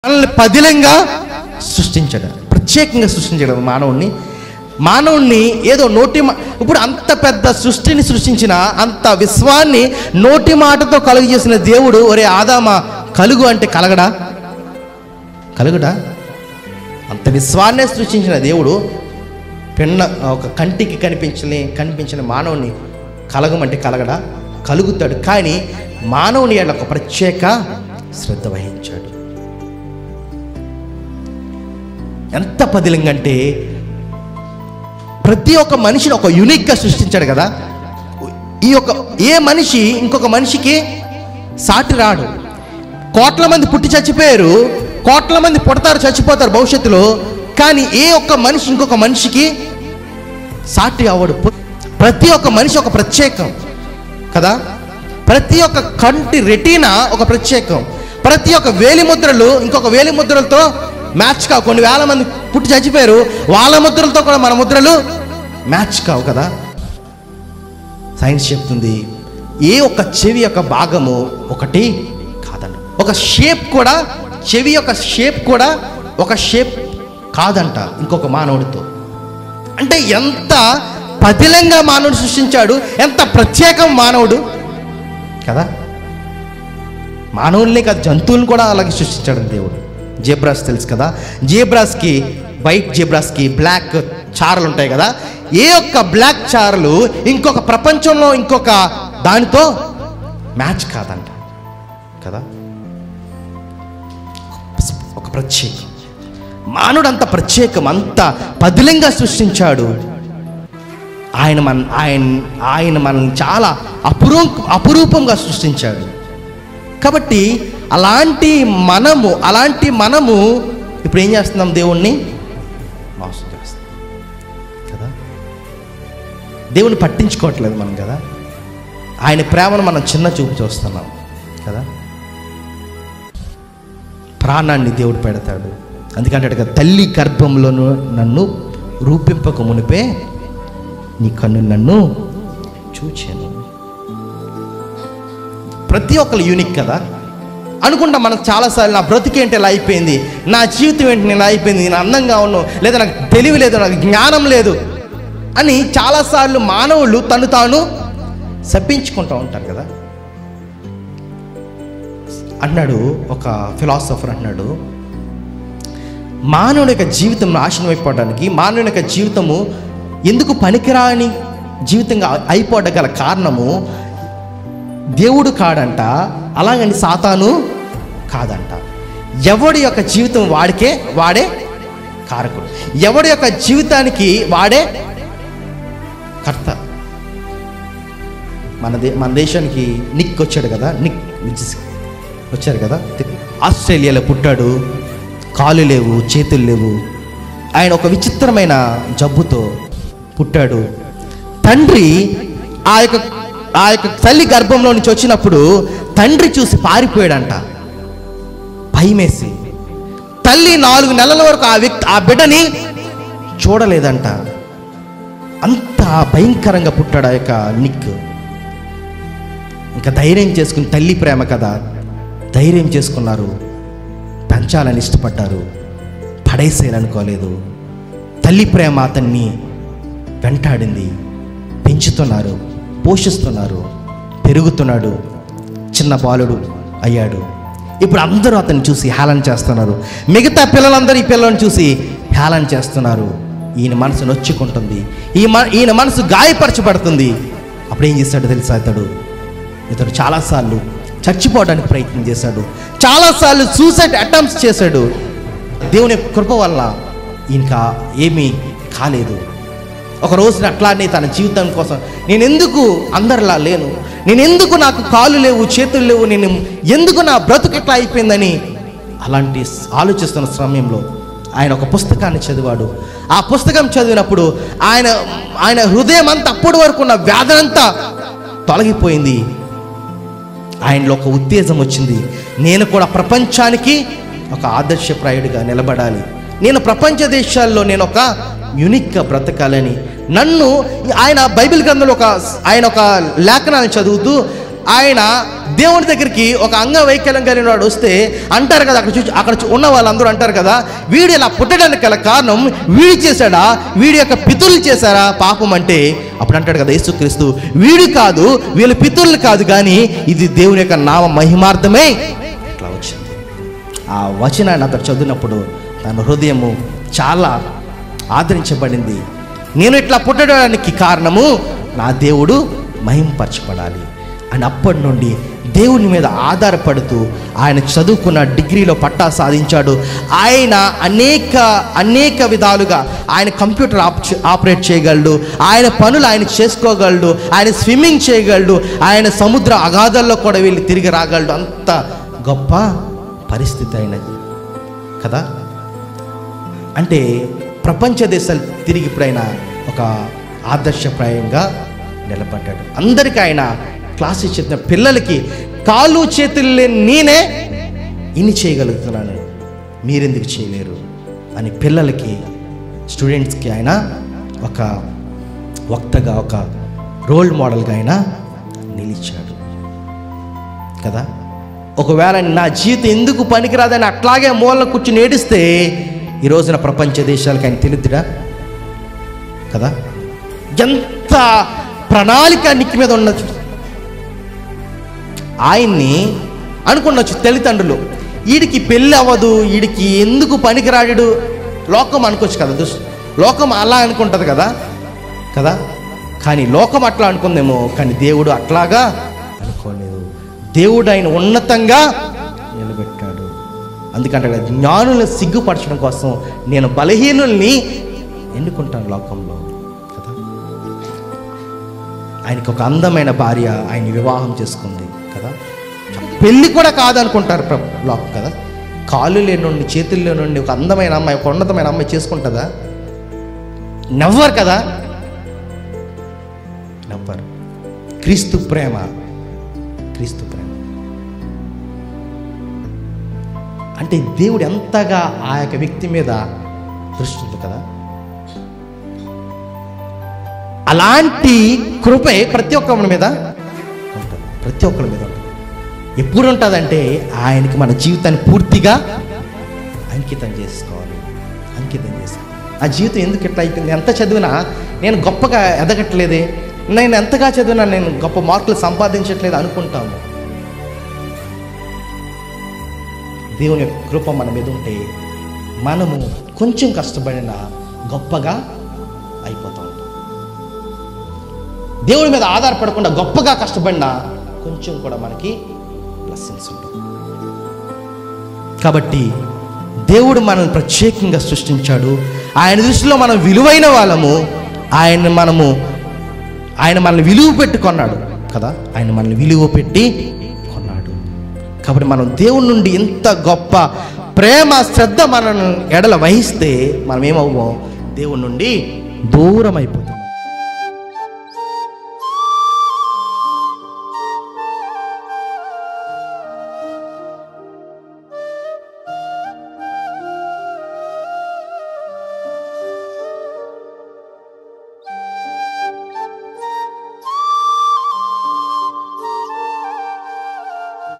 మనల్ని పదిలంగా సృష్టించాడు ప్రత్యేకంగా సృష్టించాడు మానవుణ్ణి మానవుణ్ణి ఏదో నోటి మా- ఇప్పుడు అంత పెద్ద సృష్టిని సృష్టించిన అంత విశ్వాన్ని నోటి మాటతో కలుగు చేసిన దేవుడు ఒరే ఆదామా కలుగు అంటే కలగడా కలుగుడా అంత విశ్వాన్నే సృష్టించిన దేవుడు పిన్న ఒక కంటికి కనిపించలే కనిపించిన మానవుని కలగమంటే కలగడా కలుగుతాడు కానీ మానవుని ఎడల ఒక ప్రత్యేక శ్రద్ధ వహించాడు ఎంత పదిలంగా అంటే ప్రతి ఒక్క మనిషిని ఒక యునిక్గా సృష్టించాడు కదా ఈ యొక్క ఏ మనిషి ఇంకొక మనిషికి సాటి రాడు కోట్ల మంది పుట్టి చచ్చిపోయారు కోట్ల మంది పుడతారు చచ్చిపోతారు భవిష్యత్తులో కానీ ఏ ఒక్క మనిషి ఇంకొక మనిషికి సాటి అవడు ప్రతి ఒక్క మనిషి ఒక ప్రత్యేకం కదా ప్రతి ఒక్క కంటి రెటీనా ఒక ప్రత్యేకం ప్రతి ఒక్క వేలి ముద్రలు ఇంకొక వేలి ముద్రలతో మ్యాచ్ కావు కొన్ని వేల మంది పుట్టి చచ్చిపోయారు వాళ్ళ ముద్రలతో కూడా మన ముద్రలు మ్యాచ్ కావు కదా సైన్స్ చెప్తుంది ఏ ఒక్క చెవి యొక్క భాగము ఒకటి కాదంట ఒక షేప్ కూడా చెవి యొక్క షేప్ కూడా ఒక షేప్ కాదంట ఇంకొక మానవుడితో అంటే ఎంత పదిలంగా మానవుడు సృష్టించాడు ఎంత ప్రత్యేకం మానవుడు కదా మానవుల్ని కాదు జంతువులను కూడా అలాగే సృష్టించాడు దేవుడు జేబ్రాస్ తెలుసు కదా జేబ్రాస్కి వైట్ జేబ్రాస్కి బ్లాక్ చారలు ఉంటాయి కదా ఏ ఒక్క బ్లాక్ చారలు ఇంకొక ప్రపంచంలో ఇంకొక దానితో మ్యాచ్ కాదంట కదా ఒక ప్రత్యేకం మానవుడు అంత ప్రత్యేకం అంత పదిలంగా సృష్టించాడు ఆయన మన ఆయన ఆయన మనల్ని చాలా అపురూ అపురూపంగా సృష్టించాడు కాబట్టి అలాంటి మనము అలాంటి మనము ఇప్పుడు ఏం చేస్తున్నాం దేవుణ్ణి మోసం చేస్తున్నాం కదా దేవుని పట్టించుకోవట్లేదు మనం కదా ఆయన ప్రేమను మనం చిన్న చూపు చూస్తున్నాం కదా ప్రాణాన్ని దేవుడు పెడతాడు అందుకంటే కదా తల్లి గర్భంలోను నన్ను రూపింపక మునిపే నీ కన్ను నన్ను చూచాను ప్రతి ఒక్కరు యూనిక్ కదా అనుకుంటా మనకు చాలాసార్లు నా బ్రతికేంటి ఇలా అయిపోయింది నా జీవితం ఏంటి నేను ఇలా అయిపోయింది నేను అందంగా ఉన్నాను లేదా నాకు తెలివి లేదు నాకు జ్ఞానం లేదు అని చాలాసార్లు మానవులు తను తాను శపించుకుంటూ ఉంటారు కదా అన్నాడు ఒక ఫిలాసఫర్ అన్నాడు మానవుని యొక్క జీవితం నాశనం అయిపోవడానికి మానవుని యొక్క జీవితము ఎందుకు పనికిరాని జీవితంగా అయిపోవడం గల కారణము దేవుడు కాడంట అలాగని సాతాను కాదంట ఎవడి యొక్క జీవితం వాడికే వాడే కారకుడు ఎవడి యొక్క జీవితానికి వాడే కర్త మన దే మన దేశానికి నిక్ వచ్చాడు కదా నిక్ విజిస్ వచ్చారు కదా ఆస్ట్రేలియాలో పుట్టాడు కాళ్ళు లేవు చేతులు లేవు ఆయన ఒక విచిత్రమైన జబ్బుతో పుట్టాడు తండ్రి ఆ యొక్క ఆ యొక్క తల్లి గర్భంలో నుంచి వచ్చినప్పుడు తండ్రి చూసి పారిపోయాడంట భయమేసి తల్లి నాలుగు నెలల వరకు ఆ వ్యక్తి ఆ బిడ్డని చూడలేదంట అంత భయంకరంగా పుట్టాడు ఆ యొక్క నిక్ ఇంకా ధైర్యం చేసుకుని తల్లి ప్రేమ కదా ధైర్యం చేసుకున్నారు పెంచాలని ఇష్టపడ్డారు పడేసేయాలనుకోలేదు తల్లి ప్రేమ అతన్ని వెంటాడింది పెంచుతున్నారు పోషిస్తున్నారు పెరుగుతున్నాడు చిన్న బాలుడు అయ్యాడు ఇప్పుడు అందరూ అతన్ని చూసి హేళన చేస్తున్నారు మిగతా పిల్లలందరూ ఈ పిల్లలను చూసి హేళన చేస్తున్నారు ఈయన మనసు నొచ్చుకుంటుంది ఈ మ ఈయన మనసు గాయపరచబడుతుంది అప్పుడు ఏం చేశాడు తెలుసా ఇతడు ఇతడు చాలాసార్లు చచ్చిపోవడానికి ప్రయత్నం చేశాడు చాలాసార్లు సూసైడ్ అటెంప్ట్స్ చేశాడు దేవుని యొక్క కృప వల్ల ఇంకా ఏమీ కాలేదు ఒక రోజున అట్లానే తన జీవితం కోసం నేను ఎందుకు అందరిలా లేను నేను ఎందుకు నాకు కాళ్ళు లేవు చేతులు లేవు నేను ఎందుకు నా బ్రతుకు ఎట్లా అయిపోయిందని అలాంటి ఆలోచిస్తున్న సమయంలో ఆయన ఒక పుస్తకాన్ని చదివాడు ఆ పుస్తకం చదివినప్పుడు ఆయన ఆయన హృదయం అంతా అప్పటి వరకు ఉన్న వ్యాధనంతా తొలగిపోయింది ఆయనలో ఒక ఉత్తేజం వచ్చింది నేను కూడా ప్రపంచానికి ఒక ఆదర్శప్రాయుడిగా నిలబడాలి నేను ప్రపంచ దేశాల్లో నేను ఒక యునిక్గా బ్రతకాలని నన్ను ఆయన బైబిల్ గ్రంథంలో ఒక ఆయన ఒక లేఖనాన్ని చదువుతూ ఆయన దేవుని దగ్గరికి ఒక అంగవైకల్యం కలిగిన వాడు వస్తే అంటారు కదా అక్కడ చూసి అక్కడ చూ- ఉన్న వాళ్ళందరూ అంటారు కదా వీడు ఇలా పుట్టడానికి గల కారణం వీడు చేశాడా వీడి యొక్క పితులు చేశారా పాపం అంటే అప్పుడు అంటాడు కదా యేసుక్రీస్తు వీడు కాదు వీళ్ళ పితులు కాదు కానీ ఇది దేవుని యొక్క నామ మహిమార్థమే ఇట్లా వచ్చింది ఆ వచనాన్ని అతను చదివినప్పుడు తన హృదయము చాలా ఆదరించబడింది నేను ఇట్లా పుట్టడానికి కారణము నా దేవుడు మహింపరచబడాలి అని అప్పటి నుండి దేవుని మీద ఆధారపడుతూ ఆయన చదువుకున్న డిగ్రీలో పట్టా సాధించాడు ఆయన అనేక అనేక విధాలుగా ఆయన కంప్యూటర్ ఆప్ ఆపరేట్ చేయగలడు ఆయన పనులు ఆయన చేసుకోగలడు ఆయన స్విమ్మింగ్ చేయగలడు ఆయన సముద్ర అగాధాల్లో కూడా వెళ్ళి తిరిగి రాగలడు అంత గొప్ప పరిస్థితి అయినది కదా అంటే ప్రపంచ దేశాలు తిరిగి ఇప్పుడైనా ఒక ఆదర్శప్రాయంగా నిలబడ్డాడు అందరికీ ఆయన క్లాస్ ఇచ్చిన పిల్లలకి కాళ్ళు చేతులు లేని నేనే ఇన్ని చేయగలుగుతున్నాను మీరెందుకు చేయలేరు అని పిల్లలకి స్టూడెంట్స్కి ఆయన ఒక వక్తగా ఒక రోల్ మోడల్గా ఆయన నిలిచాడు కదా ఒకవేళ నా జీవితం ఎందుకు పనికిరాదని అట్లాగే మూలన కూర్చుని ఏడిస్తే ఈ రోజున ప్రపంచ దేశాలకు ఆయన తెలుద్దుడా కదా ఎంత ప్రణాళిక నిక్కి మీద ఉండొచ్చు ఆయన్ని అనుకున్నచ్చు తల్లిదండ్రులు వీడికి పెళ్ళి అవ్వదు వీడికి ఎందుకు పనికిరాడు లోకం అనుకోవచ్చు కదా దుష్ లోకం అలా అనుకుంటుంది కదా కదా కానీ లోకం అట్లా అనుకుందేమో కానీ దేవుడు అట్లాగా అనుకోలేదు దేవుడు ఆయన ఉన్నతంగా నిలబెట్టాడు అందుకంటే కదా, జ్ఞానులను సిగ్గుపరచడం కోసం నేను బలహీనుల్ని ఎన్నుకుంటాను లోకంలో కదా ఆయనకి ఒక అందమైన భార్య ఆయన వివాహం చేసుకుంది కదా పెళ్ళి కూడా కాదనుకుంటారు ప్ర- లోకం కదా కాళ్ళు లేనుండి చేతుల్లో నుండి ఒక అందమైన అమ్మాయి ఒక ఉన్నతమైన అమ్మాయి చేసుకుంటుందా నవ్వరు కదా నవ్వరు క్రీస్తు ప్రేమ క్రీస్తు ప్రేమ అంటే దేవుడు ఎంతగా ఆ యొక్క వ్యక్తి మీద దృష్టి ఉంది కదా అలాంటి కృపే ప్రతి ఒక్కరి మీద ఉంటుంది ప్రతి ఒక్కరి మీద ఉంటుంది ఎప్పుడు ఉంటుందంటే ఆయనకి మన జీవితాన్ని పూర్తిగా అంకితం చేసుకోవాలి అంకితం చేసుకోవాలి ఆ జీవితం ఎందుకు ఇట్లా అయిపోయింది ఎంత చదివినా నేను గొప్పగా ఎదగట్లేదే నేను ఎంతగా చదివినా నేను గొప్ప మార్కులు సంపాదించట్లేదు అనుకుంటాము దేవుని యొక్క కృప మన మీద ఉంటే మనము కొంచెం కష్టపడినా గొప్పగా అయిపోతూ ఉంటాం దేవుడి మీద ఆధారపడకుండా గొప్పగా కష్టపడినా కొంచెం కూడా మనకి బ్లెస్సింగ్స్ ఉంటాయి కాబట్టి దేవుడు మనల్ని ప్రత్యేకంగా సృష్టించాడు ఆయన దృష్టిలో మనం విలువైన వాళ్ళము ఆయన మనము ఆయన మనల్ని విలువ పెట్టి కొన్నాడు కదా ఆయన మనల్ని విలువ పెట్టి కొన్నాడు కాబట్టి మనం దేవుడి నుండి ఇంత గొప్ప ప్రేమ శ్రద్ధ మనను ఎడల వహిస్తే మనం ఏమవ్వం దేవుడి నుండి దూరం అయిపోతాం